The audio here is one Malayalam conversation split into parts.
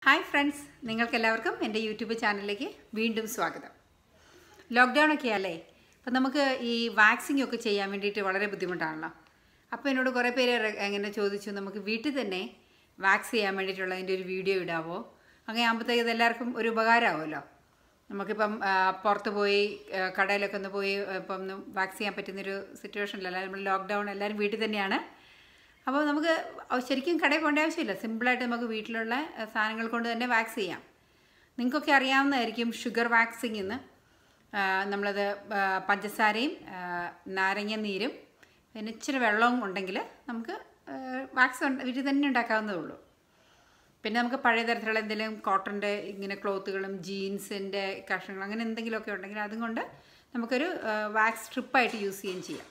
ഹായ് ഫ്രണ്ട്സ് നിങ്ങൾക്കെല്ലാവർക്കും എൻ്റെ യൂട്യൂബ് ചാനലിലേക്ക് വീണ്ടും സ്വാഗതം ലോക്ക്ഡൗൺ ഒക്കെ അല്ലേ അപ്പം നമുക്ക് ഈ വാക്സിൻ ഒക്കെ ചെയ്യാൻ വേണ്ടിയിട്ട് വളരെ ബുദ്ധിമുട്ടാണല്ലോ അപ്പോൾ എന്നോട് കുറേ പേര് റെ- എങ്ങനെ ചോദിച്ചു നമുക്ക് വീട്ടിൽ തന്നെ വാക്സ് ചെയ്യാൻ വേണ്ടിയിട്ടുള്ളതിൻ്റെ ഒരു വീഡിയോ ഇടാവോ അങ്ങനെ ആകുമ്പോഴത്തേക്ക് ഇത് എല്ലാവർക്കും ഒരു ഉപകാരമാവുമല്ലോ നമുക്കിപ്പം ആ, പുറത്ത് പോയി ആ, കടയിലൊക്കെ ഒന്ന് പോയി ആ, ഇപ്പം ഒന്ന് വാക്സ് ചെയ്യാൻ പറ്റുന്നൊരു സിറ്റുവേഷനിലല്ല നമ്മൾ ലോക്ക്ഡൗൺ എല്ലാവരും വീട്ടിൽ തന്നെയാണ് അപ്പോൾ നമുക്ക് അവ- ശരിക്കും കടയിൽ പോകേണ്ട ആവശ്യമില്ല സിമ്പിളായിട്ട് നമുക്ക് വീട്ടിലുള്ള ആ, സാധനങ്ങൾ കൊണ്ട് തന്നെ വാക്സ് ചെയ്യാം നിങ്ങൾക്കൊക്കെ അറിയാവുന്നതായിരിക്കും ഷുഗർ വാക്സിംഗ് എന്ന് ആ, നമ്മളത് ആ, പഞ്ചസാരയും ആ, നാരങ്ങ നീരും പിന്നെ ഇച്ചിരി വെള്ളവും ഉണ്ടെങ്കിൽ നമുക്ക് വാക്സ് ഉണ്ട് വീട്ടിൽ തന്നെ ഉണ്ടാക്കാവുന്നതേ ഉള്ളൂ പിന്നെ നമുക്ക് പഴയ തരത്തിലുള്ള എന്തെങ്കിലും കോട്ടൻ്റെ ഇങ്ങനെ ക്ലോത്തുകളും ജീൻസിൻ്റെ കഷ്ണങ്ങൾ അങ്ങനെ എന്തെങ്കിലുമൊക്കെ ഉണ്ടെങ്കിൽ അതും കൊണ്ട് നമുക്കൊരു വാക്സ് സ്ട്രിപ്പായിട്ട് യൂസ് ചെയ്യുകയും ചെയ്യാം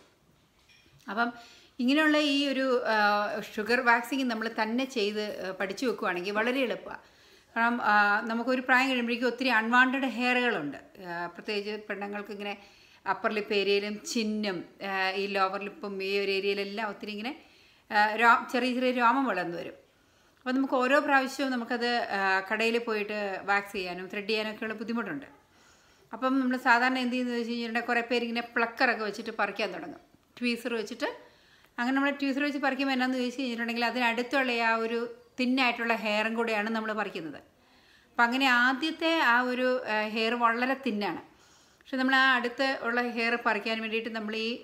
അപ്പം ഇങ്ങനെയുള്ള ഈ ഒരു ആ, ഷുഗർ വാക്സിങ് നമ്മൾ തന്നെ ചെയ്ത് ആ, പഠിച്ചു വെക്കുകയാണെങ്കിൽ വളരെ എളുപ്പമാണ് കാരണം ആ, നമുക്കൊരു പ്രായം കഴിയുമ്പോഴേക്കും ഒത്തിരി അൺവാണ്ടഡ് ഹെയറുകളുണ്ട് ആ, പ്രത്യേകിച്ച് പെണ്ണുങ്ങൾക്ക് ഇങ്ങനെ അപ്പർ ലിപ്പ് ഏരിയയിലും ചിന്നും ആ, ഈ ലോവർ ലിപ്പും ഈ ഒരു ഏരിയയിലെല്ലാം ഒത്തിരി ഇങ്ങനെ ആ, രോ ചെറിയ ചെറിയ രോമം വളർന്നു വരും അപ്പോൾ നമുക്ക് ഓരോ പ്രാവശ്യവും നമുക്കത് കടയിൽ പോയിട്ട് വാക്സ് ചെയ്യാനും ത്രെഡ് ചെയ്യാനൊക്കെയുള്ള ബുദ്ധിമുട്ടുണ്ട് അപ്പം നമ്മൾ സാധാരണ എന്ത് ചെയ്യുന്നത് വെച്ച് കഴിഞ്ഞിട്ടുണ്ടെങ്കിൽ കുറേ പേര് ഇങ്ങനെ പ്ലക്കറൊക്കെ വെച്ചിട്ട് പറിക്കാൻ തുടങ്ങും ട്വീസർ വെച്ചിട്ട് അങ്ങനെ നമ്മൾ ട്വീസർ വെച്ച് പറിക്കുമ്പോൾ എന്നാന്ന് ചോദിച്ചു കഴിഞ്ഞിട്ടുണ്ടെങ്കിൽ അതിനടുത്തുള്ള ആ ഒരു തിന്നായിട്ടുള്ള ഹെയറും കൂടെയാണ് നമ്മൾ പറിക്കുന്നത് അപ്പം അങ്ങനെ ആദ്യത്തെ ആ ഒരു ഹെയർ വളരെ തിന്നാണ് പക്ഷെ നമ്മൾ ആ അടുത്ത് ഉള്ള ഹെയർ പറിക്കാൻ വേണ്ടിയിട്ട് നമ്മൾ ഈ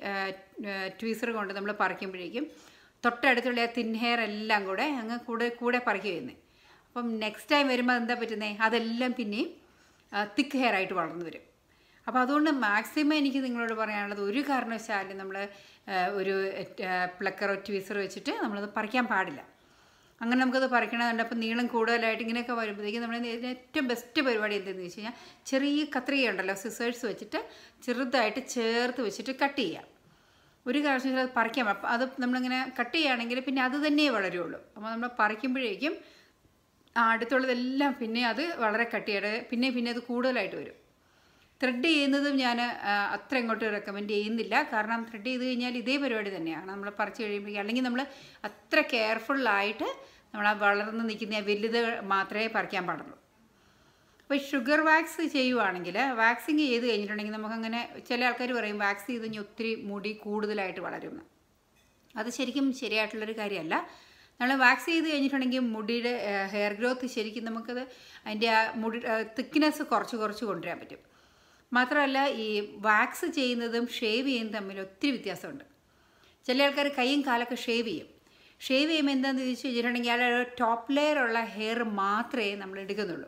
ട്വീസർ കൊണ്ട് നമ്മൾ പറിക്കുമ്പോഴേക്കും തൊട്ടടുത്തുള്ള ആ തിൻ ഹെയർ എല്ലാം കൂടെ അങ്ങ് കൂടെ കൂടെ പറിക്കുക ചെയ്യുന്നത് അപ്പം നെക്സ്റ്റ് ടൈം വരുമ്പോൾ എന്താ പറ്റുന്നത് അതെല്ലാം പിന്നെയും തിക്ക് ഹെയർ ആയിട്ട് വളർന്നു വരും അപ്പോൾ അതുകൊണ്ട് മാക്സിമം എനിക്ക് നിങ്ങളോട് പറയാനുള്ളത് ഒരു കാരണവശാലും നമ്മൾ ഒരു പ്ലക്കറോ ട്വീസറോ വെച്ചിട്ട് നമ്മളത് പറിക്കാൻ പാടില്ല അങ്ങനെ നമുക്കത് പറിക്കണമെന്നുണ്ട് അപ്പോൾ നീളം കൂടുതലായിട്ട് ഇങ്ങനെയൊക്കെ വരുമ്പോഴത്തേക്കും നമ്മൾ ഇതിന് ഏറ്റവും ബെസ്റ്റ് പരിപാടി എന്തെന്ന് വെച്ച് കഴിഞ്ഞാൽ ചെറിയ കത്രിക ഉണ്ടല്ലോ സിസേഴ്സ് വെച്ചിട്ട് ചെറുതായിട്ട് ചേർത്ത് വെച്ചിട്ട് കട്ട് ചെയ്യാം ഒരു കാരണവശാലും അത് പറിക്കാം അപ്പം അത് നമ്മളിങ്ങനെ കട്ട് ചെയ്യുകയാണെങ്കിൽ പിന്നെ അത് തന്നെ വളരുള്ളൂ അപ്പോൾ നമ്മൾ പറിക്കുമ്പോഴേക്കും ആ അടുത്തുള്ളതെല്ലാം പിന്നെ അത് വളരെ കട്ടിയുടെ പിന്നെ പിന്നെ അത് കൂടുതലായിട്ട് വരും ത്രെഡ് ചെയ്യുന്നതും ഞാൻ അത്ര ഇങ്ങോട്ട് റെക്കമെൻഡ് ചെയ്യുന്നില്ല കാരണം ത്രെഡ് ചെയ്ത് കഴിഞ്ഞാൽ ഇതേ പരിപാടി തന്നെയാണ് നമ്മൾ പറിച്ച് കഴിയുമ്പോഴേക്കും അല്ലെങ്കിൽ നമ്മൾ അത്ര കെയർഫുള്ളായിട്ട് നമ്മൾ ആ വളർന്ന് നിൽക്കുന്ന ആ വലുത് മാത്രമേ പറിക്കാൻ പാടുള്ളൂ അപ്പോൾ ഈ ഷുഗർ വാക്സ് ചെയ്യുവാണെങ്കിൽ വാക്സിങ് ചെയ്ത് കഴിഞ്ഞിട്ടുണ്ടെങ്കിൽ നമുക്കങ്ങനെ ചില ആൾക്കാർ പറയും വാക്സ് ചെയ്ത് കഴിഞ്ഞാൽ ഒത്തിരി മുടി കൂടുതലായിട്ട് വളരുമെന്ന് അത് ശരിക്കും ശരിയായിട്ടുള്ളൊരു കാര്യമല്ല നമ്മൾ വാക്സ് ചെയ്ത് കഴിഞ്ഞിട്ടുണ്ടെങ്കിൽ മുടിയുടെ ഹെയർ ഗ്രോത്ത് ശരിക്കും നമുക്കത് അതിൻ്റെ ആ മുടി തിക്നെസ് കുറച്ച് കുറച്ച് കൊണ്ടുവരാൻ പറ്റും മാത്രമല്ല ഈ വാക്സ് ചെയ്യുന്നതും ഷേവ് ചെയ്യുന്നതും തമ്മിൽ ഒത്തിരി വ്യത്യാസമുണ്ട് ചില ആൾക്കാർ കൈയും കാലൊക്കെ ഷേവ് ചെയ്യും ഷേവ് ചെയ്യുമ്പോൾ എന്താണെന്ന് ചോദിച്ചു കഴിഞ്ഞിട്ടുണ്ടെങ്കിൽ ആ ടോപ്പ് ലെയർ ഉള്ള ഹെയർ മാത്രമേ നമ്മൾ എടുക്കുന്നുള്ളൂ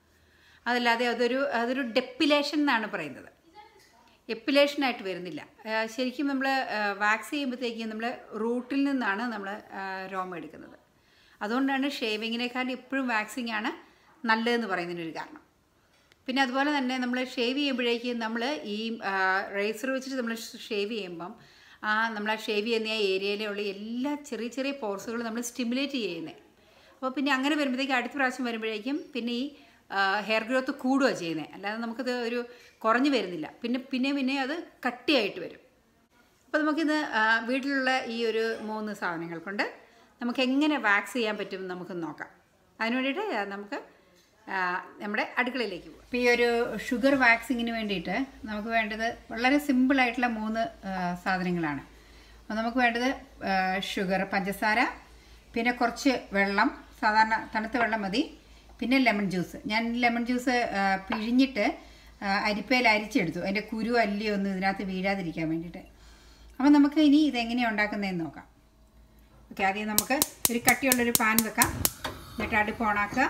അതല്ലാതെ അതൊരു അതൊരു ഡെപ്പിലേഷൻ എന്നാണ് പറയുന്നത് എപ്പിലേഷനായിട്ട് വരുന്നില്ല ആ, ശരിക്കും നമ്മൾ വാക്സ് ചെയ്യുമ്പോഴത്തേക്കും നമ്മൾ റൂട്ടിൽ നിന്നാണ് നമ്മൾ രോമം എടുക്കുന്നത് അതുകൊണ്ടാണ് ഷേവിങ്ങിനേക്കാൾ എപ്പോഴും വാക്സിങ് ആണ് നല്ലതെന്ന് പറയുന്നതിനൊരു കാരണം പിന്നെ അതുപോലെ തന്നെ നമ്മൾ ഷേവ് ചെയ്യുമ്പോഴേക്കും നമ്മൾ ഈ റേസർ വെച്ചിട്ട് നമ്മൾ ഷേവ് ചെയ്യുമ്പം ആ നമ്മൾ ആ ഷേവ് ചെയ്യുന്ന ആ ഏരിയയിലുള്ള എല്ലാ ചെറിയ ചെറിയ പോർസുകളും നമ്മൾ സ്റ്റിമുലേറ്റ് ചെയ്യുന്നത് അപ്പോൾ പിന്നെ അങ്ങനെ വരുമ്പോഴത്തേക്കും അടുത്ത പ്രാവശ്യം വരുമ്പോഴേക്കും പിന്നെ ഈ ഹെയർ ഗ്രോത്ത് കൂടുകയാണ് ചെയ്യുന്നത് അല്ലാതെ നമുക്കത് ഒരു കുറഞ്ഞു വരുന്നില്ല പിന്നെ പിന്നെ പിന്നെ അത് കട്ടിയായിട്ട് വരും അപ്പോൾ നമുക്കിന്ന് ആ, വീട്ടിലുള്ള ഈ ഒരു മൂന്ന് സാധനങ്ങൾ കൊണ്ട് നമുക്ക് എങ്ങനെ വാക്സ് ചെയ്യാൻ പറ്റും നമുക്ക് നോക്കാം അതിന് വേണ്ടിയിട്ട് നമുക്ക് ആ, നമ്മുടെ അടുക്കളയിലേക്ക് പോകാം ഇപ്പോൾ ഈ ഒരു ഷുഗർ വാക്സിങ്ങിന് വേണ്ടിയിട്ട് നമുക്ക് വേണ്ടത് വളരെ സിമ്പിളായിട്ടുള്ള മൂന്ന് ആ, സാധനങ്ങളാണ് അപ്പോൾ നമുക്ക് വേണ്ടത് ഷുഗർ പഞ്ചസാര പിന്നെ കുറച്ച് വെള്ളം സാധാരണ തണുത്ത വെള്ളം മതി പിന്നെ ലെമൺ ജ്യൂസ് ഞാൻ ലെമൺ ജ്യൂസ് ആ, പിഴിഞ്ഞിട്ട് ആ, അരിപ്പയിൽ അരിച്ചെടുത്തു അതിൻ്റെ കുരു അല്ലി ഒന്നും ഇതിനകത്ത് വീഴാതിരിക്കാൻ വേണ്ടിയിട്ട് അപ്പോൾ നമുക്ക് ഇനി ഇതെങ്ങനെയാണ് ഉണ്ടാക്കുന്നതെന്ന് നോക്കാം ഓക്കെ ആദ്യം നമുക്ക് ഒരു കട്ടിയുള്ളൊരു പാൻ വെക്കാം എന്നിട്ട് അടുപ്പ് ഓണാക്കുക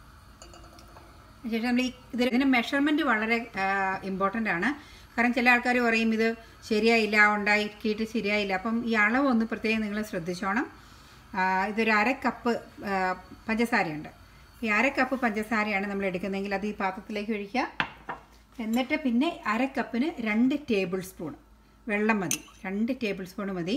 ശേഷം നമ്മൾ ഈ ഇതിൽ ഇതിന് മെഷർമെൻറ്റ് വളരെ ഇമ്പോർട്ടൻ്റ് ആണ് കാരണം ചില ആൾക്കാർ പറയും ഇത് ശരിയായില്ല ഉണ്ടാക്കിയിട്ട് ശരിയായില്ല അപ്പം ഈ അളവൊന്ന് പ്രത്യേകം നിങ്ങൾ ശ്രദ്ധിച്ചോണം ആ, ഇതൊരു അര കപ്പ് ആ, പഞ്ചസാരയുണ്ട് ഈ അര കപ്പ് പഞ്ചസാരയാണ് നമ്മൾ എടുക്കുന്നതെങ്കിൽ അത് ഈ പാത്രത്തിലേക്ക് ഒഴിക്കുക എന്നിട്ട് പിന്നെ അര കപ്പിന് രണ്ട് ടേബിൾ സ്പൂൺ വെള്ളം മതി രണ്ട് ടേബിൾ സ്പൂൺ മതി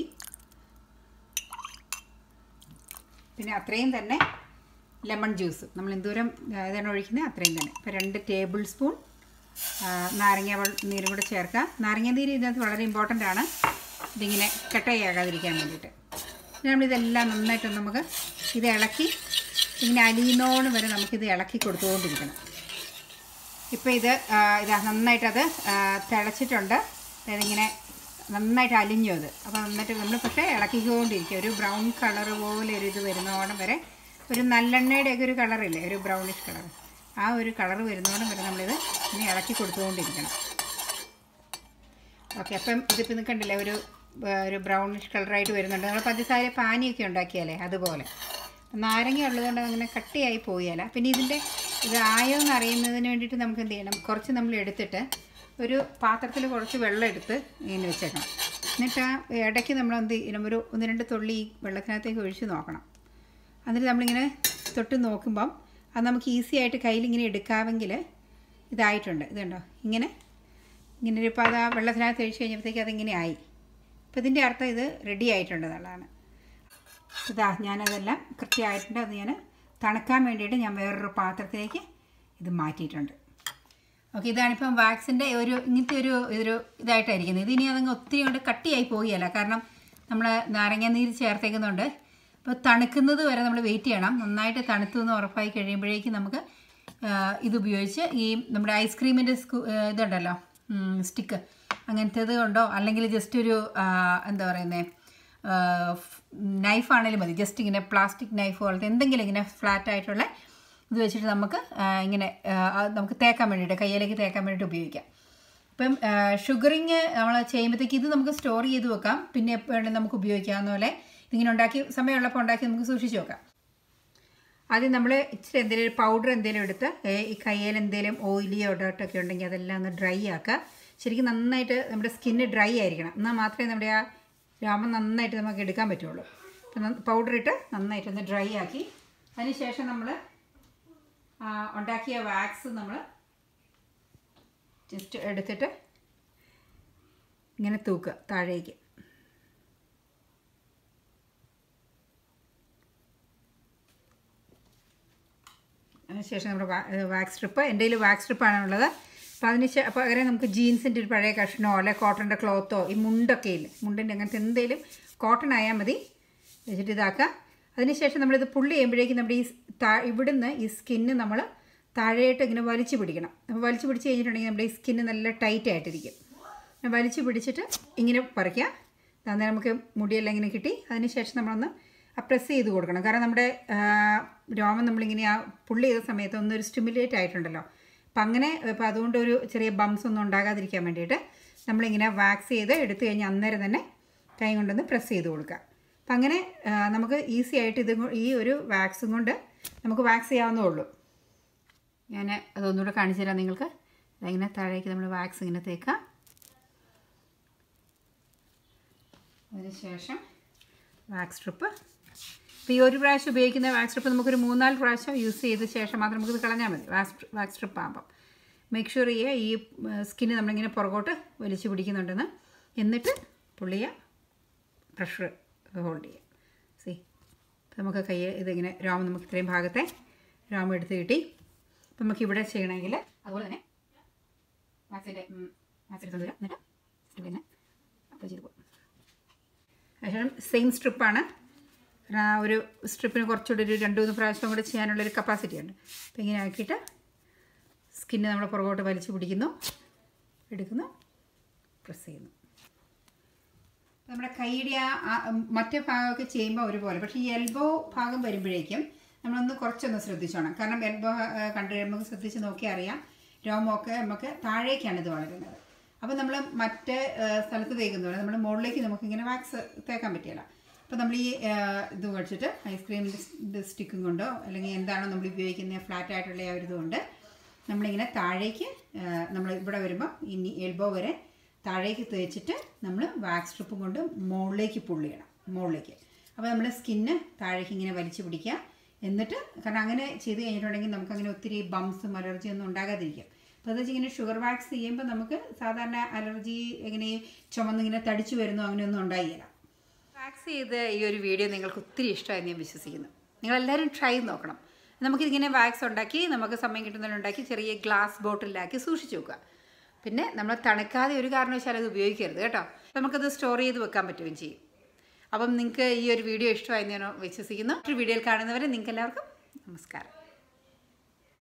പിന്നെ അത്രയും തന്നെ ലെമൺ ജ്യൂസ് നമ്മൾ എന്തോരം ആ, ഇതാണ് ഒഴിക്കുന്നത് അത്രയും തന്നെ ഇപ്പോൾ രണ്ട് ടേബിൾ സ്പൂൺ ആ, നാരങ്ങ വെള്ള- നീരും കൂടെ ചേർക്കുക നാരങ്ങ നീര് ഇതിനകത്ത് വളരെ ഇമ്പോർട്ടൻ്റ് ആണ് ഇതിങ്ങനെ കെട്ടയാകാതിരിക്കാൻ വേണ്ടിയിട്ട് ഇനി നമ്മളിതെല്ലാം നന്നായിട്ട് നമുക്ക് ഇത് ഇളക്കി ഇങ്ങനെ അലിയുന്നോണം വരെ നമുക്കിത് ഇളക്കി കൊടുത്തുകൊണ്ടിരിക്കണം ഇപ്പോൾ ഇത് ആ, ഇതാ നന്നായിട്ടത് ആ, തിളച്ചിട്ടുണ്ട് അതായത് ഇങ്ങനെ നന്നായിട്ട് അലിഞ്ഞു അത് അപ്പോൾ നന്നായിട്ട് നമ്മൾ പക്ഷേ ഇളക്കിക്കൊണ്ടിരിക്കുക ഒരു ബ്രൗൺ കളർ പോലെ ഒരു ഇത് വരുന്നോണം വരെ ഒരു നല്ലെണ്ണയുടെയൊക്കെ ഒരു കളറില്ലേ ഒരു ബ്രൗണിഷ് കളർ ആ ഒരു കളർ വരുന്നോണം വരെ നമ്മളിത് ഇങ്ങനെ ഇളക്കി കൊടുത്തുകൊണ്ടിരിക്കണം ഓക്കെ അപ്പം ഇതിപ്പോൾ നിൽക്കണ്ടില്ലേ ഒരു ആ, ഒരു ബ്രൗണിഷ് കളറായിട്ട് വരുന്നുണ്ട് നമ്മൾ പഞ്ചസാര പാനിയൊക്കെ ഉണ്ടാക്കിയാലേ അതുപോലെ നാരങ്ങ ഉള്ളതുകൊണ്ട് അങ്ങനെ കട്ടിയായി പോയാല പിന്നെ ഇതിൻ്റെ ഇത് ആയോ എന്ന് അറിയുന്നതിന് വേണ്ടിയിട്ട് നമുക്ക് എന്ത് ചെയ്യണം കുറച്ച് നമ്മൾ എടുത്തിട്ട് ഒരു പാത്രത്തിൽ കുറച്ച് വെള്ളം എടുത്ത് ഇങ്ങനെ വെച്ചേക്കണം എന്നിട്ട് ആ ഇടയ്ക്ക് നമ്മൾ എന്ത് ചെയ്യണം ഒരു ഒന്ന് രണ്ട് തുള്ളി ഈ വെള്ളത്തിനകത്തേക്ക് ഒഴിച്ച് നോക്കണം എന്നിട്ട് നമ്മളിങ്ങനെ തൊട്ട് നോക്കുമ്പം അത് നമുക്ക് ഈസി ആയിട്ട് കയ്യിൽ ഇങ്ങനെ എടുക്കാമെങ്കിൽ ഇതായിട്ടുണ്ട് ഇതുണ്ടോ ഇങ്ങനെ ഇങ്ങനെ ഒരു ഇപ്പോൾ അത് ആ വെള്ളത്തിനകത്ത് ഒഴിച്ച് കഴിഞ്ഞപ്പോഴത്തേക്ക് അതിങ്ങനെ ആയി അപ്പോൾ ഇതിൻ്റെ അർത്ഥം ഇത് റെഡി ആയിട്ടുണ്ട് എന്നുള്ളതാണ് ഇതാ ഞാനതെല്ലാം കൃത്യമായിട്ടുണ്ട് അത് ഞാൻ തണുക്കാൻ വേണ്ടിയിട്ട് ഞാൻ വേറൊരു പാത്രത്തിലേക്ക് ഇത് മാറ്റിയിട്ടുണ്ട് ഓക്കെ ഇതാണിപ്പം വാക്സിൻ്റെ ഒരു ഇങ്ങനത്തെ ഒരു ഇതൊരു ഇതായിട്ടായിരിക്കുന്നത് ഇതിനി അതങ്ങ് ഒത്തിരി കൊണ്ട് കട്ടിയായി പോവുകയല്ല കാരണം നമ്മൾ നാരങ്ങ നീര് ചേർത്തേക്കുന്നുണ്ട് അപ്പോൾ തണുക്കുന്നത് വരെ നമ്മൾ വെയിറ്റ് ചെയ്യണം നന്നായിട്ട് തണുത്തു എന്ന് ഉറപ്പായി കഴിയുമ്പോഴേക്കും നമുക്ക് ആ, ഇത് ഉപയോഗിച്ച് ഈ നമ്മുടെ ഐസ്ക്രീമിൻ്റെ സ്കൂ ഇതുണ്ടല്ലോ സ്റ്റിക്ക് അങ്ങനത്തേത് കൊണ്ടോ അല്ലെങ്കിൽ ജസ്റ്റ് ഒരു ആ, എന്താ പറയുന്നത് നൈഫ് ആണെങ്കിലും മതി ജസ്റ്റ് ഇങ്ങനെ പ്ലാസ്റ്റിക് നൈഫ് പോലത്തെ എന്തെങ്കിലും ഇങ്ങനെ ഫ്ലാറ്റ് ആയിട്ടുള്ള ഇത് വെച്ചിട്ട് നമുക്ക് ആ, ഇങ്ങനെ ആ, അത് നമുക്ക് തേക്കാൻ വേണ്ടിയിട്ട് കയ്യിലേക്ക് തേക്കാൻ വേണ്ടിയിട്ട് ഉപയോഗിക്കാം ഇപ്പം ഷുഗറിങ് നമ്മൾ ചെയ്യുമ്പോഴത്തേക്ക് ഇത് നമുക്ക് സ്റ്റോർ ചെയ്ത് വെക്കാം പിന്നെ എപ്പോൾ വേണമെങ്കിലും നമുക്ക് ഉപയോഗിക്കാവുന്ന പോലെ ഇതിങ്ങനെ ഉണ്ടാക്കി സമയമുള്ളപ്പോൾ ഉണ്ടാക്കി നമുക്ക് സൂക്ഷിച്ച് വെക്കാം ആദ്യം നമ്മൾ ഇച്ചിരി എന്തെങ്കിലും ഒരു പൗഡർ എന്തെങ്കിലും എടുത്ത് ഏ, ഈ കയ്യിൽ എന്തെങ്കിലും ഓയിലിയോ ഡോട്ടൊക്കെ ഉണ്ടെങ്കിൽ അതെല്ലാം ഒന്ന് ഡ്രൈ ആക്കുക ശരിക്കും നന്നായിട്ട് നമ്മുടെ സ്കിന്ന് ഡ്രൈ ആയിരിക്കണം എന്നാൽ മാത്രമേ നമ്മുടെ ആ രോമം നന്നായിട്ട് നമുക്ക് എടുക്കാൻ പറ്റുള്ളൂ അപ്പം പൗഡർ ഇട്ട് നന്നായിട്ടൊന്ന് ഡ്രൈ ആക്കി അതിനുശേഷം നമ്മൾ ഉണ്ടാക്കിയ വാക്സ് നമ്മൾ ജസ്റ്റ് എടുത്തിട്ട് ഇങ്ങനെ തൂക്കുക താഴേക്ക് അതിനുശേഷം നമ്മുടെ വാക്സ് സ്ട്രിപ്പ് എൻ്റെ കയ്യിൽ വാക്സ് സ്ട്രിപ്പാണ് ഉള്ളത് അപ്പോൾ അതിന് ശേ- അപ്പോൾ പകരം നമുക്ക് ജീൻസിൻ്റെ ഒരു പഴയ കഷ്ണമോ അല്ലെ കോട്ടൻ്റെ ക്ലോത്തോ ഈ മുണ്ടൊക്കെ ഇല്ലേ മുണ്ടിൻ്റെ അങ്ങനത്തെ എന്തെങ്കിലും കോട്ടൺ ആയാൽ മതി വെച്ചിട്ട് ഇതാക്കുക അതിനുശേഷം നമ്മളിത് പുള്ളി ചെയ്യുമ്പോഴേക്കും നമ്മുടെ ഈ സ് താ ഇവിടുന്ന് ഈ സ്കിന്ന് നമ്മൾ താഴെയായിട്ട് ഇങ്ങനെ വലിച്ചു പിടിക്കണം അപ്പോൾ വലിച്ചു പിടിച്ച് കഴിഞ്ഞിട്ടുണ്ടെങ്കിൽ നമ്മുടെ ഈ സ്കിന്ന് നല്ല ടൈറ്റ് ആയിട്ടിരിക്കും അങ്ങനെ വലിച്ചു പിടിച്ചിട്ട് ഇങ്ങനെ പറിക്കുക അന്നേരം നമുക്ക് മുടിയെല്ലാം ഇങ്ങനെ കിട്ടി അതിനുശേഷം നമ്മളൊന്ന് പ്രസ് ചെയ്ത് കൊടുക്കണം കാരണം നമ്മുടെ ആ, രോമം നമ്മളിങ്ങനെ ആ പുള്ളി ചെയ്ത സമയത്ത് ഒന്നൊരു സ്റ്റിമുലേറ്റ് ആയിട്ടുണ്ടല്ലോ അപ്പം അങ്ങനെ അപ്പോൾ അതുകൊണ്ട് ഒരു ചെറിയ ബംസ് ഒന്നും ഉണ്ടാകാതിരിക്കാൻ വേണ്ടിയിട്ട് നമ്മളിങ്ങനെ വാക്സ് ചെയ്ത് എടുത്തു കഴിഞ്ഞാൽ അന്നേരം തന്നെ കൈ കൊണ്ടൊന്ന് പ്രസ് ചെയ്ത് കൊടുക്കുക അപ്പം അങ്ങനെ ആ, നമുക്ക് ഈസി ആയിട്ട് ഇത് കൊ- ഈ ഒരു വാക്സും കൊണ്ട് നമുക്ക് വാക്സ് ചെയ്യാവുന്നേ ഉള്ളൂ ഞാൻ അതൊന്നുകൂടെ കാണിച്ചു തരാം നിങ്ങൾക്ക് ഇങ്ങനെ താഴേക്ക് നമ്മൾ വാക്സ് ഇങ്ങനെ തേക്കുക അതിനുശേഷം വാക്സ് സ്ട്രിപ്പ് ഇപ്പോൾ ഈ ഒരു പ്രാവശ്യം ഉപയോഗിക്കുന്ന വാക്സ് സ്ട്രിപ്പ് നമുക്കൊരു മൂന്നാല് പ്രാവശ്യം യൂസ് ചെയ്ത ശേഷം മാത്രം നമുക്കിത് കളഞ്ഞാൽ മതി വാക്സ് വാക്സ് സ്ട്രിപ്പ് ആകുമ്പം മേക്ക് ഷുവർ ചെയ്യുക ഈ സ്കിന്ന് നമ്മളിങ്ങനെ പുറകോട്ട് വലിച്ചു പിടിക്കുന്നുണ്ടെന്ന് എന്നിട്ട് പുള്ളിയ പ്രഷർ ഹോൾഡ് ചെയ്യുക സി നമുക്ക് കൈ ഇതിങ്ങനെ രോമം നമുക്ക് ഇത്രയും ഭാഗത്തെ രോമം എടുത്ത് കിട്ടി അപ്പം നമുക്ക് ഇവിടെ ചെയ്യണമെങ്കിൽ അതുപോലെ തന്നെ വാക്സിൻ്റെ വാക്സിൻ്റെ തന്നില്ല എന്നിട്ട് പിന്നെ അപ്ലൈ ചെയ്ത് പോകും അതിനുശേഷം സെയിം സ്ട്രിപ്പാണ് ഒരു സ്ട്രിപ്പിന് കുറച്ചുകൂടി ഒരു രണ്ട് മൂന്ന് പ്രാവശ്യം കൂടെ ചെയ്യാനുള്ളൊരു കപ്പാസിറ്റി ഉണ്ട് അപ്പോൾ ഇങ്ങനെ ആക്കിയിട്ട് സ്കിന്ന് നമ്മൾ പുറകോട്ട് വലിച്ചു പിടിക്കുന്നു എടുക്കുന്നു പ്രസ് ചെയ്യുന്നു നമ്മുടെ കൈയുടെ ആ ആ, മറ്റേ ഭാഗമൊക്കെ ചെയ്യുമ്പോൾ ഒരുപോലെ പക്ഷേ ഈ എൽബോ ഭാഗം വരുമ്പോഴേക്കും നമ്മളൊന്ന് കുറച്ചൊന്ന് ശ്രദ്ധിച്ചോണം കാരണം എൽബോ കണ്ടു നമുക്ക് ശ്രദ്ധിച്ച് നോക്കിയാൽ അറിയാം രോമമൊക്കെ നമുക്ക് താഴേക്കാണ് ഇത് വളരുന്നത് അപ്പോൾ നമ്മൾ മറ്റേ ആ, സ്ഥലത്ത് തേക്കുന്നതുകൊണ്ട് നമ്മൾ മുകളിലേക്ക് നമുക്കിങ്ങനെ വാക്സ് തേക്കാൻ പറ്റില്ല അപ്പോൾ നമ്മൾ ഈ ആ, ഇത് വെച്ചിട്ട് ഐസ്ക്രീമിൻ്റെ സ്റ്റിക്കും കൊണ്ടോ അല്ലെങ്കിൽ എന്താണോ നമ്മൾ ഉപയോഗിക്കുന്ന ഫ്ലാറ്റ് ആയിട്ടുള്ള ആ ഒരു ഇതുകൊണ്ട് നമ്മളിങ്ങനെ താഴേക്ക് നമ്മൾ ഇവിടെ വരുമ്പോൾ ഇനി എൽബോ വരെ താഴേക്ക് തേച്ചിട്ട് നമ്മൾ വാക്സ് സ്ട്രിപ്പും കൊണ്ട് മുകളിലേക്ക് പുള്ളി ചെയ്യണം മുകളിലേക്ക് അപ്പോൾ നമ്മുടെ സ്കിന്ന് താഴേക്ക് ഇങ്ങനെ വലിച്ചു പിടിക്കുക എന്നിട്ട് കാരണം അങ്ങനെ ചെയ്ത് കഴിഞ്ഞിട്ടുണ്ടെങ്കിൽ നമുക്ക് അങ്ങനെ ഒത്തിരി ബംസും അലർജി ഒന്നും ഉണ്ടാകാതിരിക്കും അപ്പോൾ എന്താ വെച്ചാൽ ഇങ്ങനെ ഷുഗർ വാക്സ് ചെയ്യുമ്പോൾ നമുക്ക് സാധാരണ അലർജി എങ്ങനെ ചുമന്നിങ്ങനെ തടിച്ചു വരുന്നോ അങ്ങനെയൊന്നും ഉണ്ടായില്ല വാക്സ് ചെയ്ത് ഈ ഒരു വീഡിയോ നിങ്ങൾക്ക് ഒത്തിരി ഇഷ്ടമായി ഞാൻ വിശ്വസിക്കുന്നു നിങ്ങളെല്ലാവരും ട്രൈ ചെയ്ത് നോക്കണം നമുക്കിതിങ്ങനെ വാക്സ് ഉണ്ടാക്കി നമുക്ക് സമയം കിട്ടുന്നതിൽ ഉണ്ടാക്കി ചെറിയ ഗ്ലാസ് ബോട്ടിലാക്കി സൂക്ഷിച്ച് വെക്കുക പിന്നെ നമ്മൾ തണുക്കാതെ ഒരു കാരണവശാലും അത് ഉപയോഗിക്കരുത് കേട്ടോ നമുക്കത് സ്റ്റോർ ചെയ്ത് വെക്കാൻ പറ്റുകയും ചെയ്യും അപ്പം നിങ്ങൾക്ക് ഈ ഒരു വീഡിയോ ഇഷ്ടമായി ഞാൻ വിശ്വസിക്കുന്നു ഒരു വീഡിയോയിൽ കാണുന്നവരെ നിങ്ങൾക്ക് എല്ലാവർക്കും നമസ്കാരം